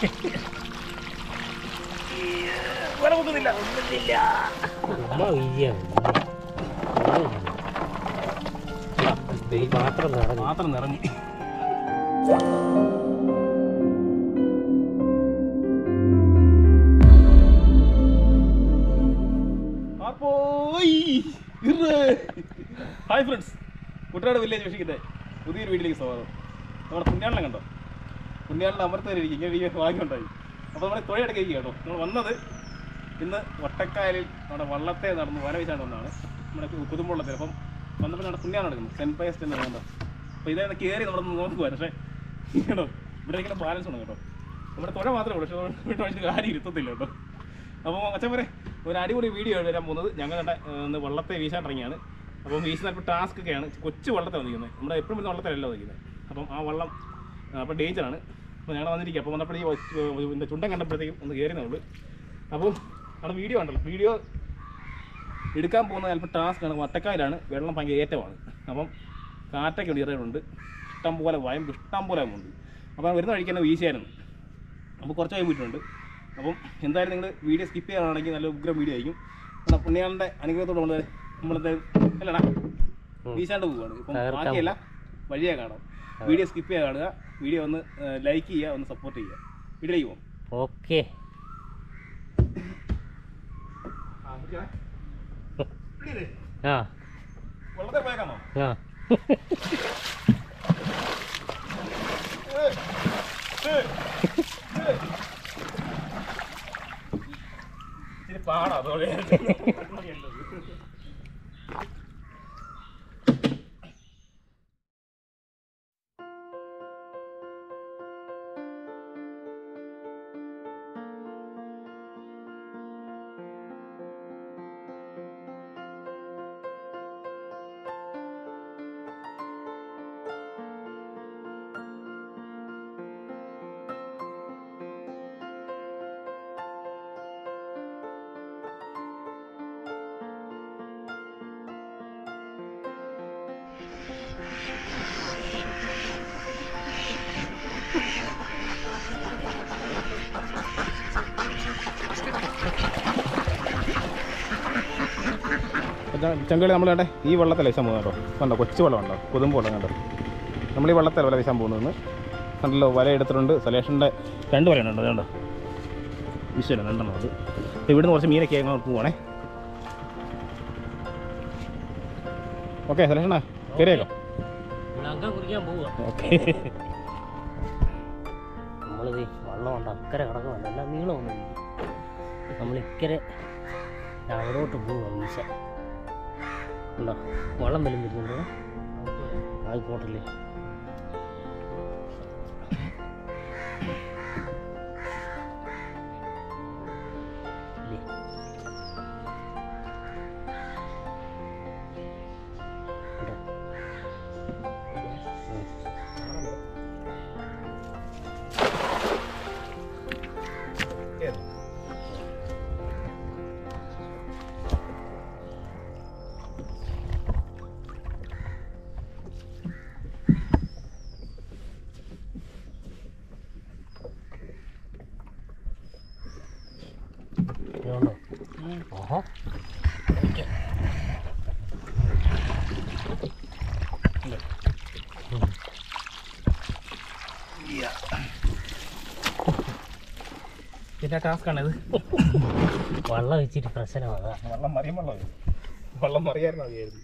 വല പൊക്കുന്നില്ല ചുമ്മാ വീതിയാണ് ഈ പാത്രം നിറഞ്ഞു മാത്രം നിറഞ്ഞു ഹായ് ഫ്രണ്ട്സ് കുട്ടനാട് വില്ലേജ് വിഷിക്കത്തെ പുതിയൊരു വീട്ടിലേക്ക് സ്വാഗതം നമ്മുടെ പുണ്യാളിനെ കണ്ടോ പുണ്യാളിനെ അമർത്തേരിക്കും ഇങ്ങനെ ഇരിക്കുന്ന ഭാഗ്യമുണ്ടായി അപ്പോൾ നമ്മുടെ തുഴയെടുക്കുക കേട്ടോ നമ്മൾ വന്നത് ഇന്ന് വട്ടക്കായലിൽ നമ്മുടെ വള്ളത്തെ നടന്ന് വല വീശാണ്ട് വന്നതാണ് നമ്മുടെ കുതുമ്പുള്ളത്തിൽ അപ്പം വന്നപ്പോൾ നമ്മുടെ പുണ്യാണ് നടക്കുന്നത് സെൻറ്റ് പയസ്റ്റ് എന്ന് പറയുന്നത് അപ്പോൾ ഇതേ കയറി നമ്മൾ നോക്കുവാൻ പക്ഷേ കേട്ടോ ഇവിടെ ഇങ്ങനെ ബാലൻസ് ഉണ്ട് കേട്ടോ നമ്മുടെ തുഴ മാത്രമേ ഉള്ളൂ പക്ഷേ വീട്ടിൽ വെച്ചിട്ട് കാര്യം ഇരുത്തത്തില്ല കേട്ടോ അപ്പോൾ അച്ഛൻ വരെ ഒരു അടിപൊളി വീഡിയോ ആണ് വരാൻ പോകുന്നത് ഞങ്ങളുടെ ഒന്ന് വള്ളത്തെ വീശാൻ ഇറങ്ങിയാണ് അപ്പം വീശുന്ന ഇപ്പോൾ ടാസ്ക് ഒക്കെയാണ് കൊച്ചു വള്ളത്തെ വന്നിരിക്കുന്നത് നമ്മുടെ എപ്പോഴും വരുന്ന വള്ളത്തിലല്ല വന്നിരിക്കുന്നത് അപ്പം ആ വള്ളം അപ്പോൾ ഡേഞ്ചറാണ് അപ്പോൾ ഞങ്ങൾ വന്നിരിക്കുക അപ്പോൾ വന്നപ്പോഴത്തേക്കും എൻ്റെ ചുണ്ടൻ കണ്ടപ്പോഴത്തേക്കും ഒന്ന് കയറിയേ ഉള്ളൂ അപ്പോൾ അവിടെ വീഡിയോ ഉണ്ടല്ലോ വീഡിയോ എടുക്കാൻ പോകുന്ന ചിലപ്പോൾ ടാസ്ക് ആണ് വട്ടക്കായിലാണ് വെള്ളം ഭയങ്കര ഏറ്റമാണ് അപ്പം കാറ്റൊക്കെ ഉണ്ട് ഇറയുന്നുണ്ട് ഇഷ്ടം പോലെ വയം ഇഷ്ടം പോലെ ഉണ്ട് അപ്പോൾ വരുന്ന വഴിക്ക് തന്നെ വീശിയായിരുന്നു അപ്പോൾ കുറച്ച് ആയി പോയിട്ടുണ്ട് അപ്പം എന്തായാലും നിങ്ങൾ വീഡിയോ സ്കിപ്പ് ചെയ്യാനാണെങ്കിൽ നല്ല ഉഗ്രം വീഡിയോ ആയിരിക്കും നമ്മുടെ പുണ്യാളിൻ്റെ അനുഗ്രഹത്തോട് നമ്മൾ നമ്മളത് അല്ലടാ വീശാണ്ട് പോവുകയാണ് ഇപ്പം തകർക്കാൻ ബാക്കിയല്ല വഴിയെ കാണാം വീഡിയോ സ്കിപ്പ് ചെയ്യാൻ കാണുക വീഡിയോ ഒന്ന് ലൈക്ക് ചെയ്യുക ഒന്ന് സപ്പോർട്ട് ചെയ്യുക വീഡിയോയിലേക്ക് പോകാം ഓക്കെ ആ വെള്ളത്തെ പോയേക്കാണോ ആ ഇച്ചിരി പാടാ അതോടെ ചെങ്കളി നമ്മൾ കണ്ടേ ഈ വെള്ളത്തിലെ വീശാൻ പോകുന്നത് കേട്ടോ കണ്ടോ കൊച്ചു വെള്ളം ഉണ്ടോ കൊതുമ്പ് വെള്ളം കണ്ടോ നമ്മൾ ഈ വെള്ളത്തിൽ വല വീശാൻ പോകുന്നതെന്ന് കണ്ടല്ലോ വല എടുത്തിട്ടുണ്ട് സലേഷൻ്റെ രണ്ട് വലയുണ്ട് കണ്ടോ വിശ്വല രണ്ടെണ്ണം അത് അപ്പോൾ ഇവിടുന്ന് കുറച്ച് മീനൊക്കെ അങ്ങ് പോവാണേ ഓക്കെ സലേഷണ്ണ കയറിയേക്കാം ലങ്ക കുടിക്കാൻ പോവുക ഓക്കെ നമ്മളിത് വള്ളമുണ്ട് അക്കരെ കിടക്കുന്നുണ്ട് എല്ലാം നീളമൊന്നും നമ്മൾ ഇക്കരെ അവിടോട്ട് പോവുക വീശ ഉണ്ടോ വള്ളം വല്ലതും വരുന്നുണ്ടോ അത് പോട്ടില്ലേ ഇല്ലേ? ഉണ്ടോ? ഉം. ഇതുകൊണ്ടോ? ഓഹോ ഓക്കെ പിന്നെ ടാസ്ക്കാണിത് വള്ളം വെച്ചിട്ട് പ്രശ്നമാണ് വെള്ളം മറിയും വെള്ളം വെള്ളം മറിയായിരുന്നു മതിയായിരുന്നു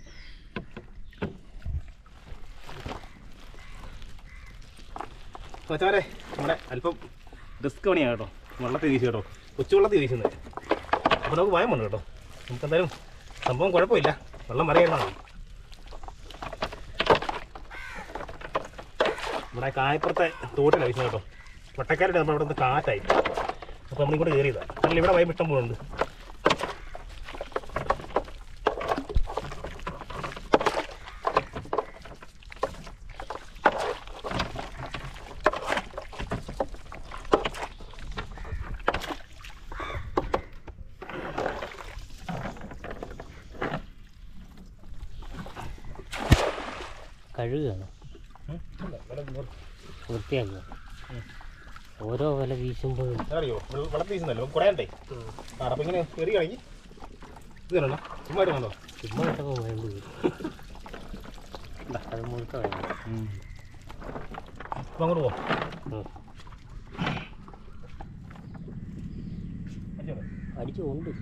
കൊച്ചാരെ നമ്മുടെ അല്പം റിസ്ക് പണിയാണ് കേട്ടോ വെള്ളത്തിൽ വീശി കേട്ടോ കൊച്ചു വെള്ളത്തിൽ വീശുന്നത് അപ്പോൾ നമുക്ക് ഭയം വന്നു കേട്ടോ നമുക്ക് എന്തായാലും സംഭവം കുഴപ്പമില്ല വെള്ളം മറിയായിരുന്നു നമ്മുടെ കായപ്പുറത്തെ തോട്ടിലാണ് വീശുന്നത് കേട്ടോ വട്ടക്കാരുടെ നമ്മൾ അവിടെ നിന്ന് കാറ്റായി അപ്പോൾ നമ്മളിങ്ങോട്ട് കയറിയതാണ് അല്ല ഇവിടെ വയം ഇഷ്ടം പോകുന്നുണ്ട് കഴുകുകയാണ് ഉം. അല്ല, ഇവിടെ ഇങ്ങോട്ട് വൃത്തിയാക്കുക ഓരോ വില വീശുമ്പോഴും അറിയോ വെള്ളത്തിൽ വീശുന്നല്ലോ കുടയണ്ടേ ആ അപ്പം ഇങ്ങനെ എറിയാണെങ്കിൽ ഇത് കണ്ടോ ചുമ്മാ ഇട്ട് കണ്ടോ ചുമ്മാ ഇട്ടപ്പോൾ വേണ്ടി വരും അത് മുഴുത്ത വേണം അപ്പം അങ്ങോട്ട് പോ ഉം. അടിച്ചോളൂ. അടിച്ചു കൊണ്ട്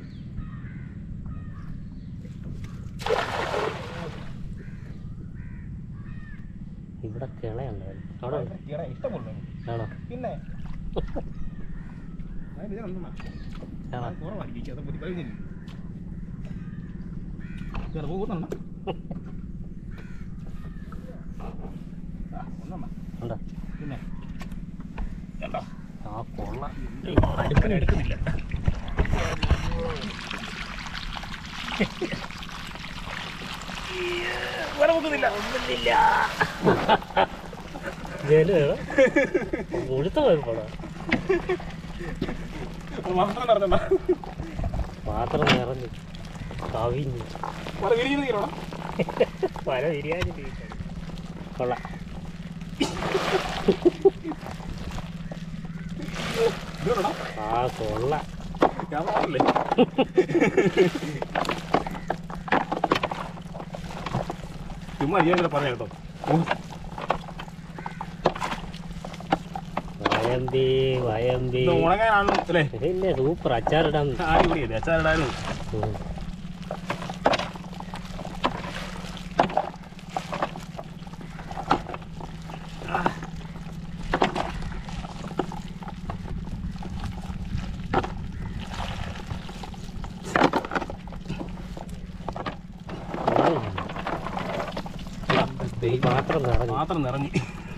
ഇവിടെ കിളയുണ്ടായിരുന്നു അവിടെ ഉണ്ട്. ഈയിടെ ഇഷ്ടമുള്ളൂ ആണോ പിന്നെ അതിന് ഇത് രണ്ടെണ്ണം. ആണോ അത് കുറവായിരിക്കും അത് പൊടി കഴിഞ്ഞില്ല ചെറുപ്പം കൂട്ടുന്നുണ്ടോ ആ, ഒന്നെണ്ണം. ഉണ്ടോ പിന്നെ കണ്ടോ ആ കൊള്ള അടുപ്പിന് എടുക്കുന്നില്ല വേറെ പൊക്കുന്നില്ല മുഴുത്ത പോയപ്പോഴാ മാത്രം നടത്തണ്ട പാത്രം നിറഞ്ഞു കവിഞ്ഞു വേറെ വിരിക്കുന്ന തീരണോ പല ബിരിയാണി കൊള്ളാം ഇതോടാ ആ കൊള്ളാം ഞാൻ പറഞ്ഞില്ലേ ചുമ്മാ ഞാൻ ഇങ്ങനെ പറഞ്ഞ കേട്ടോ വയമ്പി വയമ്പി ഇത് ഉണങ്ങാനാണ് അല്ലേ പിന്നെ സൂപ്പർ അച്ചാറിടാൻ അടിപൊളിയല്ലേ അച്ചാറിടാനും ഉം. ഈ പാത്രം നിറഞ്ഞു മാത്രം നിറഞ്ഞ്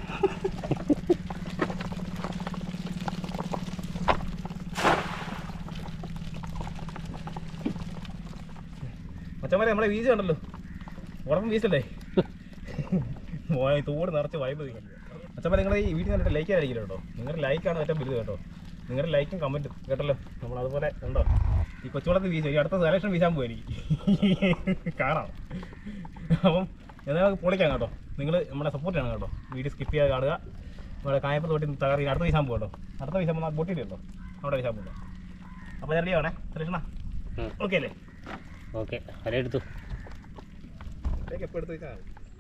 മച്ചന്മാരെ നമ്മളെ വീശ ഉണ്ടല്ലോ ഉറപ്പം വീശല്ലേ മോനെ തോട് നിറച്ച് വായ്പ അച്ഛന്മാരെ നിങ്ങളെ ഈ വീട്ടിൽ കണ്ടിട്ട് ലൈക്ക് ആയിരിക്കില്ല കേട്ടോ നിങ്ങളുടെ ലൈക്കാണ് ഏറ്റവും വലുത് കേട്ടോ നിങ്ങളുടെ ലൈക്കും കമൻറ്റും കേട്ടല്ലോ നമ്മൾ അതുപോലെ ഉണ്ടോ ഈ കൊച്ചുവളത്ത് വീശ ഈ അടുത്ത സെലക്ഷൻ വീശാൻ പോയി എനിക്ക് കാണാം അപ്പം എന്നാൽ പൊളിക്കാം കേട്ടോ നിങ്ങൾ നമ്മളെ സപ്പോർട്ട് ചെയ്യണം കേട്ടോ വീഡിയോ സ്കിപ്പ് ചെയ്യാതെ കാണുക നമ്മുടെ കായപ്പത്ത് തൊട്ടി തകർത്തി അടുത്ത വീശാൻ പോകും കേട്ടോ അടുത്ത വീശാൻ പോകുന്ന ബൊട്ടിയിലുണ്ടോ അവിടെ വീശാൻ പോകും അപ്പോൾ ഞാൻ റെഡിയാവണേ സെലക്ഷണ ഉം. ഓക്കെ അല്ലേ ഓക്കെ അര എടുത്തു എപ്പോൾ എടുത്ത് വെച്ചാൽ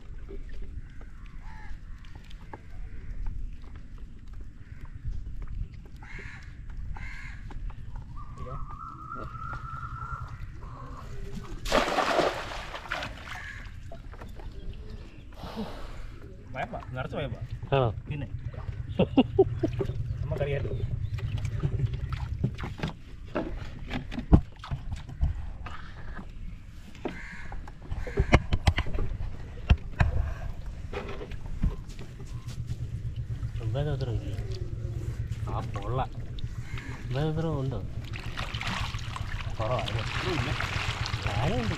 വയപ്പാ നിറച്ച് വയപ്പാ ആണോ പിന്നെ നമുക്കറിയാലോ ഒമ്പതോത്രം ഇല്ലേ ആ പൊള്ള ഒമ്പതോത്രം ഉണ്ടോ കുറവാണ് ആരുണ്ട്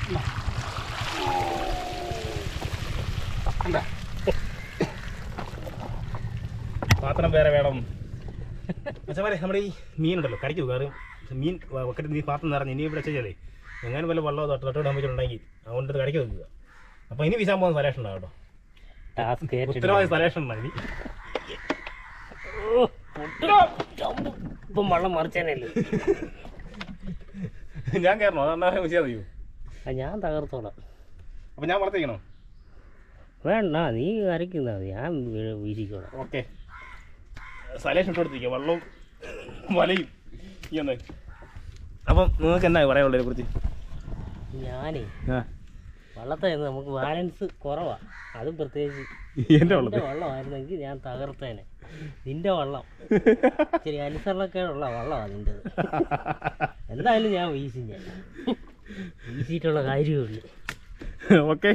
പാത്രം വേറെ വേണം അച്ഛന്മാരെ നമ്മുടെ ഈ മീനുണ്ടല്ലോ കറിക്ക് കയറി മീൻ വെക്കട്ട് നീ പാത്രം നിറഞ്ഞ് ഇനി ഇവിടെ ചെയ്യല്ലേ എങ്ങനെ വല്ല വെള്ളമോ തൊട്ട് തൊട്ടിടാൻ പറ്റുന്നുണ്ടെങ്കിൽ അതുകൊണ്ട് ഇത് കറിക്ക് വെക്കുക അപ്പോൾ ഇനി വീശാൻ പോകുന്ന സലേഷൻ ഉണ്ടാവും കേട്ടോ ടാസ്ക് ഉത്തരവാദി സലേഷൻ ഉണ്ടായി ഇപ്പം വെള്ളം മറിച്ചേനല്ലേ ഞാൻ കയറണോ അതെന്നാ വിഷയം ചെയ്യൂ ആ ഞാൻ തകർത്തോളാം അപ്പോൾ ഞാൻ വളർത്തിക്കണോ വേണ്ട നീ അരയ്ക്കുന്ന മതി ഞാൻ വീ- വീശിക്കോളാം ഓക്കെ സലേഷൻ ഇട്ട് കൊടുത്തിരിക്കുക വെള്ളവും വലയും ഈ ഒന്ന് അപ്പം നിങ്ങൾക്ക് എന്നാ പറയാനുള്ളതിനെ കുറിച്ച് ഞാനേ ആ വള്ളത്തെ നിന്ന് നമുക്ക് ബാലൻസ് കുറവാ അതും പ്രത്യേകിച്ച് എൻ്റെ നിന്റെ വെള്ളത്തിൽ വള്ളമായിരുന്നെങ്കിൽ ഞാൻ തകർത്തേനെ നിന്റെ വള്ളം ശരി അനുസരണക്കേടുള്ള വള്ളമാണ് നിൻ്റെത് എന്തായാലും ഞാൻ വീശി ഞാൻ വീശിയിട്ടുള്ള കാര്യമുള്ളൂ ഓക്കെ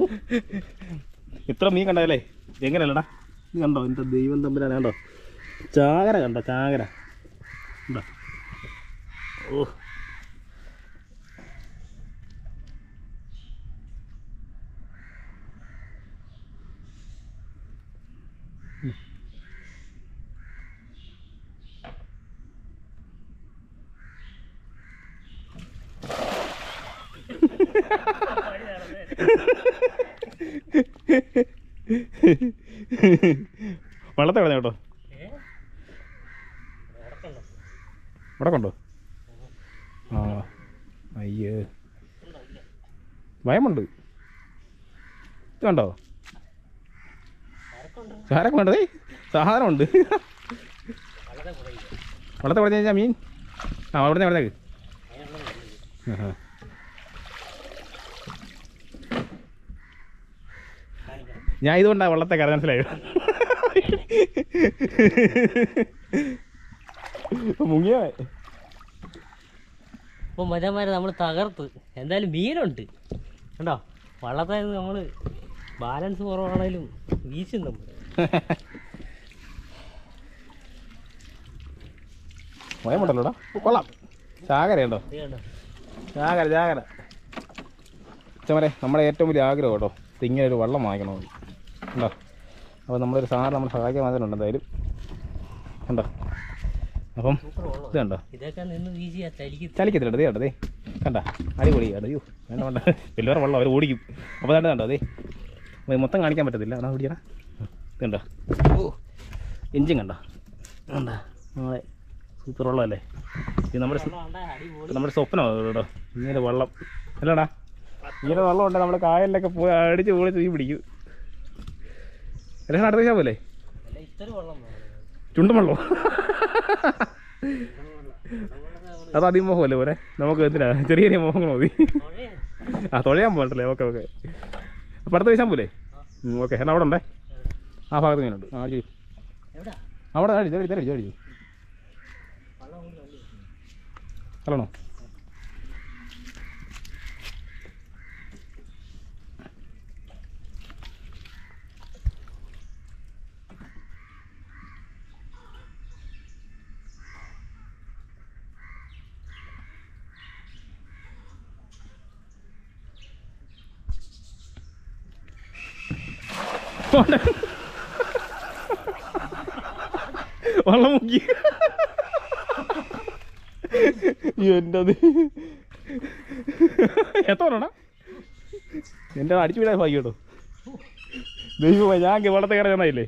ഇത്ര മീൻ കണ്ടതല്ലേ എങ്ങനെയല്ലടാ ഇത് കണ്ടോ എൻ്റെ ദൈവം തമ്മിലാണ് കണ്ടോ ചാകര കണ്ടോ ചാകര ഉണ്ടോ ഓ വള്ളത്തെ കളഞ്ഞ കേട്ടോ ഇവിടെ കൊണ്ടോ ആ അയ്യോ ഭയമുണ്ട് ഇത് കണ്ടോ ചാരൊക്കെ വേണ്ടതേ സാധനമുണ്ട് വെള്ളത്തെ കുടഞ്ഞു കഴിഞ്ഞാൽ മീൻ ആ അവിടെ നിന്ന് അവിടെ ആഹാ ഞാൻ ഇതുകൊണ്ടാണ് വെള്ളത്തെ കര മനസ്സിലായോ മുങ്ങിയ അപ്പോൾ മജന്മാരെ നമ്മൾ തകർത്ത് എന്തായാലും മീനുണ്ട് കണ്ടോ വള്ളത്തിൽ നമ്മൾ ബാലൻസ് കുറവാണേലും വീശും നമ്മൾ ഭയമുണ്ടല്ലോടാ കൊള്ളാം ചാകരയുണ്ടോ ഇത് കണ്ടോ ചാകര ചാകര ചമരെ നമ്മുടെ ഏറ്റവും വലിയ ആഗ്രഹം കേട്ടോ ഇത് ഇങ്ങനെ ഒരു വെള്ളം വാങ്ങിക്കണമെന്ന് ഉണ്ടോ അപ്പോൾ നമ്മളൊരു സാധനം നമ്മൾ സഹായിക്കാൻ മാത്രമുണ്ട് എന്തായാലും കണ്ടോ അപ്പം സൂപ്പർ വെള്ളം ഇത് കണ്ടോ ഇതൊക്കെ നിന്ന് വീശിയാ തലിക്ക് ചലിക്കത്തില്ല ദേ കണ്ടോ ദേ കണ്ട അടിപൊളി കണ്ടോ അയ്യോ വേണ്ട വേണ്ട വലിയവരെ വെള്ളം അവർ ഓടിക്കും അപ്പോൾ കണ്ടോ കണ്ടോ ദേ ഇത് മൊത്തം കാണിക്കാൻ പറ്റത്തില്ല അതാ ഓടിയടാ ഇത് കണ്ടോ ഓ എഞ്ചിൻ കണ്ടോ കണ്ട നമ്മളെ സൂപ്പർ വെള്ളമല്ലേ ഇത് നമ്മുടെ സ്വ- വെള്ളം അടിപൊളി ഇത് നമ്മുടെ സ്വപ്നമാണ് കേട്ടോ ഇങ്ങനെ വെള്ളം അല്ലടാ ഇങ്ങനെ വെള്ളം ഉണ്ട് നമ്മുടെ കായലിലൊക്കെ പോയി അടിച്ച് പൊളിച്ച് തീ പിടിക്കും എല്ലാം അടുത്ത ദിവസം പോലെ അല്ല ഇത്ര വെള്ളം വേണം ചുണ്ടും വെള്ളം അത് അതിമോഹമല്ലേ പോലെ നമുക്ക് എന്തിനാ ചെറിയ ചെറിയ മോഹങ്ങൾ മതി തുഴയാണ്. ആ തുഴയാൻ പോകണ്ടല്ലേ ഓക്കെ ഓക്കെ അപ്പോൾ അടുത്ത ദിവസം പോലെ ഓക്കെ എന്നാൽ അവിടെ ഉണ്ടേ ആ ഭാഗത്ത് മീനുണ്ട് ആ അടിച്ചു എവിടാ അവിടെ അടിച്ചു അടിച്ചു അടിച്ചു അടിച്ചു വെള്ളം കൊണ്ട് വണ്ടി കളണോ വെള്ളം മുക്കി എൻ്റത് എത്തോണ എൻ്റെ അടിച്ചു വിടാൻ ഭാഗ്യം കേട്ടോ ദൈവമായി ഞാൻ വെള്ളത്തെ കയറി ചെന്നായില്ലേ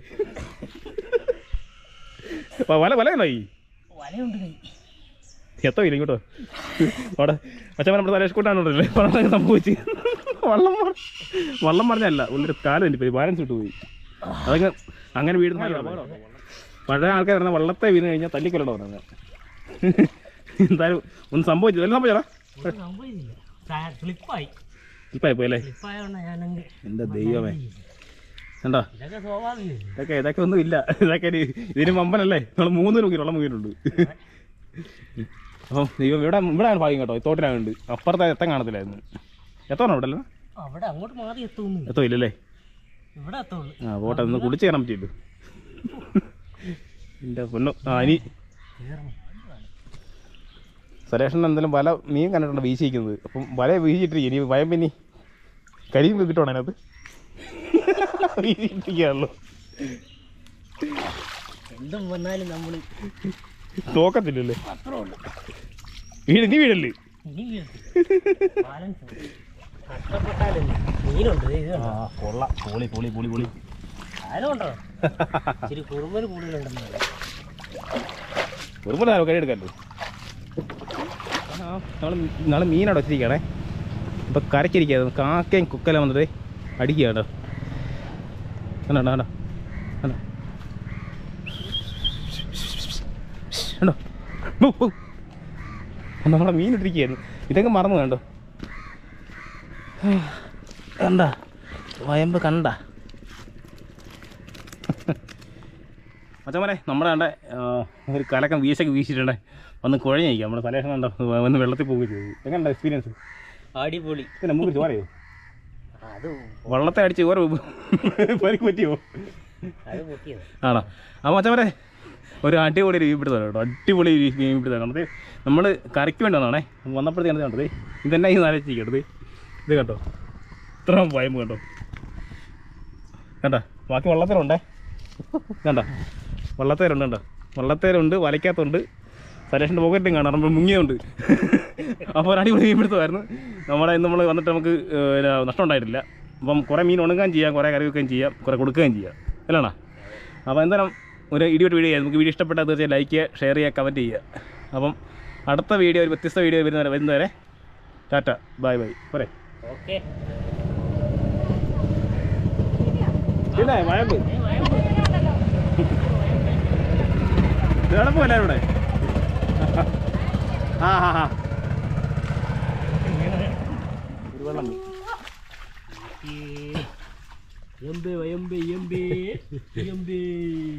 വല വല എന്നായി വലയുണ്ട് കൈ എത്തോ ഇല്ല ഇങ്ങോട്ടോ അവിടെ അച്ഛൻ നമ്മുടെ തലേഷ് കൂട്ടാണല്ലേ പറഞ്ഞ സംഭവിച്ച് വള്ളം മറി- വള്ളം പറഞ്ഞല്ല ഉള്ളിൽ കാലം തന്നെ പോയി ബാലൻസ് വിട്ടു പോയി അതൊക്കെ അങ്ങനെ വീടുന്ന പഴയ ആൾക്കാർ പറഞ്ഞാൽ വള്ളത്തെ വീണ് കഴിഞ്ഞാൽ തല്ലിക്കൊല്ലണോ പറഞ്ഞത് എന്തായാലും ഒന്ന് സംഭവിച്ചു എല്ലാം സംഭവിച്ചാ ഒന്നും സംഭവിച്ചില്ല സ്ലിപ്പായി ഇപ്പം പോയി അല്ലേ സ്ലിപ്പായോണ്ടാ ഞാനങ്ങ് എൻ്റെ ദൈവമേ കണ്ടോ ഇതൊക്കെ സ്വാഭാവികം ഇതൊക്കെ ഇതൊക്കെ ഒന്നും ഇല്ല ഇതൊക്കെ ഒരു ഇതിന് മമ്പനല്ലേ നമ്മൾ മൂന്ന് മുങ്ങി വെള്ളം മുങ്ങിയിട്ടുണ്ട് അപ്പം ദൈവം ഇവിടെ ഇവിടെയാണ് ഭാഗ്യം കേട്ടോ ഈ തോട്ടിനാണ് അപ്പുറത്തെ എത്താൻ കാണത്തില്ലായിരുന്നു എത്തണോ ഇവിടെ അല്ലേ അവിടെ അങ്ങോട്ട് മാറി എത്തുന്നില്ല എത്തോ ഇല്ലല്ലേ ഇവിടെ എത്തുള്ളൂ ആ പോട്ടെ ഒന്ന് കുളിച്ച് കയറാൻ പറ്റിയല്ലോ എൻ്റെ പൊന്നു ആ ഇനി കയറണം സുരേഷൻ എന്തെങ്കിലും വല മീൻ കണ്ടിട്ടുണ്ട് വീശിക്കുന്നത് അപ്പം വല വീശിയിട്ടിരിക്കും ഇനി ഭയം പിന്നെ കരിയും കിട്ടണം അതിനകത്ത് വീശിയിട്ടിരിക്കുകയാണല്ലോ എന്തും വന്നാലും നമ്മൾ നോക്കത്തില്ലല്ലേ വീട് നീ വീടല്ലേ ഇനി ബാലൻസ് കഷ്ടപ്പെട്ടാലല്ലേ മീനുണ്ട് ദേ ഇത് ആ കണ്ടോ കൊള്ള പൊളി പൊളി പൊളി പൊളി ആരും ഉണ്ടോ ഇച്ചിരി കുറുമ്പൽ കൂടുതലുണ്ടെന്ന് വെറുതെ ആരോ കൈ എടുക്കാമല്ലോ നമ്മൾ നാളെ മീനവിടെ വെച്ചിരിക്കുകയാണേ ഇപ്പം കരക്കിരിക്കുക കാക്കയും കുക്കല വന്നത് അടിക്കുക കേട്ടോ കണ്ടോ കണ്ടോ കണ്ടോ കണ്ടോ ബു, ബു. നമ്മളെ മീൻ ഇട്ടിരിക്കുകയായിരുന്നു ഇതൊക്കെ മറന്നു കണ്ടോ കണ്ട വയമ്പ് കണ്ട മച്ചമ്മനെ നമ്മുടെ കണ്ട ഒരു കലക്കം വീശൊക്കെ വീശിട്ടുണ്ടേ വന്ന് കുഴഞ്ഞിരിക്കുക നമ്മുടെ തലേഷൻ കണ്ടോ വന്ന് വെള്ളത്തിൽ പോവുകയും ചെയ്തു എങ്ങനെ എക്സ്പീരിയൻസ് അടിപൊളി പിന്നെ മൂക്ക് ചോരയോ അത് വള്ളത്തെ അടിച്ച് ഓരോ പരിക്ക് പറ്റിയോ അത് പൊട്ടിയത് ആണോ അപ്പോൾ മച്ചമ്മനെ ഒരു അടിപൊളി ഒരു മീൻപിടുത്തമാണ് കേട്ടോ അടിപൊളി ഒരു മീൻപിടുത്തമാണ് അത് നമ്മൾ കറിക്ക് വേണ്ടി വന്നാണേ വന്നപ്പോഴത്തേക്ക് കണ്ടത് ഇതെന്നെ ഈ നനച്ചിരിക്കട്ടത് ഇത് കണ്ടോ ഇത്ര വയമ്പ് കണ്ടോ കണ്ടോ ബാക്കി വള്ളത്തേലുണ്ടേ കണ്ടോ വള്ളത്തേലുണ്ട് കണ്ടോ വള്ളത്തേലുണ്ട് വലയ്ക്കകത്തുണ്ട് സരേഷിൻ്റെ പോക്കറ്റും കാണാം നമ്മൾ മുങ്ങിയുണ്ട് അപ്പോൾ ഒരു അടിപൊളി മീൻ പിടുത്തമായിരുന്നു നമ്മുടെ ഇന്ന് നമ്മൾ വന്നിട്ട് നമുക്ക് ഏഹ്, നഷ്ടം ഉണ്ടായിട്ടില്ല അപ്പം കുറേ മീൻ ഉണങ്ങുകയും ചെയ്യാം കുറേ കറി വെക്കുകയും ചെയ്യാം കുറേ കൊടുക്കുകയും ചെയ്യാം അല്ലണ അപ്പോൾ എന്തായാലും ഒരു ഇടിയോട്ട് വീഡിയോ ചെയ്യാം നമുക്ക് വീഡിയോ ഇഷ്ടപ്പെട്ടാൽ തീർച്ചയായും ലൈക്ക് ചെയ്യുക ഷെയർ ചെയ്യുക കമൻറ്റ് ചെയ്യുക അപ്പം അടുത്ത വീഡിയോ ഒരു വ്യത്യസ്ത വീഡിയോ വരുന്നവരെ വരുന്നവരെ ടാറ്റ ബൈ ബൈ പോരെ ഓക്കെ പിന്നെ വഴമ്പ് എളുപ്പമല്ല ഇവിടെ ആ ഹാ ഹാ ഒരു വെള്ളം പോയി. എമ്പേ എമ്പേ എമ്പേ എമ്പേ